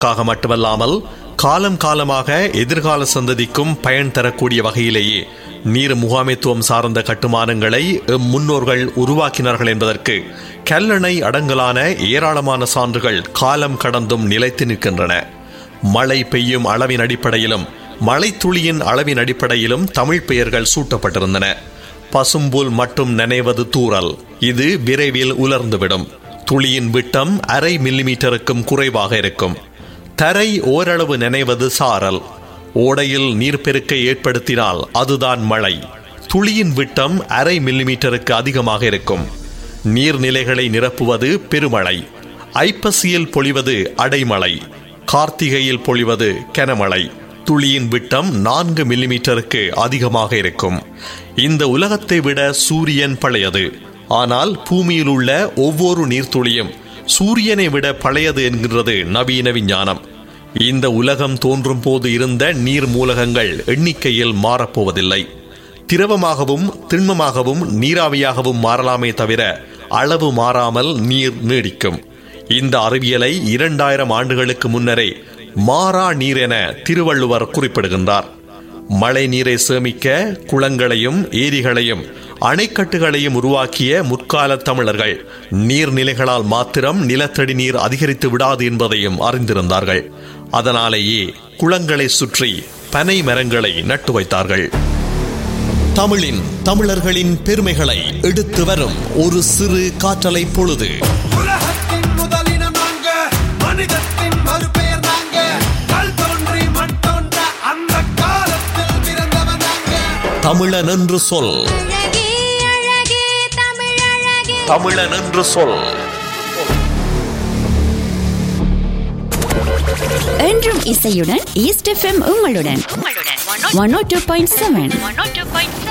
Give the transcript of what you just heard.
காக மட்டுமல்லாமல் காலம் காலமாக எதிர்கால சந்ததிக்கும் பயன் தரக்கூடிய வகையிலேயே நீர் முகாமைத்துவம் சார்ந்த கட்டுமானங்களை எம் முன்னோர்கள் உருவாக்கினார்கள் என்பதற்கு கல்லணை அடங்கலான ஏராளமான சான்றுகள் காலம் கடந்தும் நிலைத்து நிற்கின்றன மழை பெய்யும் அளவின் அடிப்படையிலும் மழைத்துளியின் அளவின் அடிப்படையிலும் தமிழ் பெயர்கள் சூட்டப்பட்டிருந்தன பசும்புல் மட்டும் நினைவது தூறல் இது விரைவில் உலர்ந்துவிடும் துளியின் விட்டம் அரை மில்லிமீட்டருக்கும் குறைவாக இருக்கும் தரை ஓரளவு நினைவது சாரல் ஓடையில் நீர்ப்பெருக்கை ஏற்படுத்தினால் அதுதான் மழை துளியின் விட்டம் அரை மில்லிமீட்டருக்கு அதிகமாக இருக்கும் நீர்நிலைகளை நிரப்புவது பெருமழை ஐப்பசியில் பொழிவது அடைமழை கார்த்திகையில் பொழிவது கனமழை துளியின் விட்டம் நான்கு மில்லிமீட்டருக்கு அதிகமாக இருக்கும் இந்த உலகத்தை விட சூரியன் பழையது ஆனால் பூமியில் உள்ள ஒவ்வொரு நீர்த்துளியும் சூரியனை விட பழையது என்கிறது நவீன விஞ்ஞானம் இந்த உலகம் தோன்றும் போது இருந்த நீர் மூலகங்கள் எண்ணிக்கையில் மாறப்போவதில்லை திரவமாகவும் திண்மமாகவும் நீராவியாகவும் மாறலாமே தவிர அளவு மாறாமல் நீர் நீடிக்கும் இந்த அறிவியலை இரண்டாயிரம் ஆண்டுகளுக்கு முன்னரே மாறா நீர் என திருவள்ளுவர் குறிப்பிடுகின்றார் மழை நீரை சேமிக்க குளங்களையும் ஏரிகளையும் அணைக்கட்டுகளையும் உருவாக்கிய முற்கால தமிழர்கள் நீர்நிலைகளால் மாத்திரம் நிலத்தடி நீர் அதிகரித்து விடாது என்பதையும் அறிந்திருந்தார்கள் அதனாலேயே குளங்களை சுற்றி பனை மரங்களை நட்டு வைத்தார்கள் தமிழின் தமிழர்களின் பெருமைகளை எடுத்து வரும் ஒரு சிறு காற்றலை பொழுது உலகத்தின் முதலினம் நாங்க மனிதத்தின் மறுபெயர் நாங்க கல் தோன்றி மண் தோன்ற அந்த காலத்தில் பிறந்தவன் நாங்க தமிழன் என்று சொல் அழகே அழகே தமிழழகே தமிழன் என்று சொல் என்றும் இசையுடன் ஈஸ்ட் எஃப்எம் உங்களுடன் one O two point seven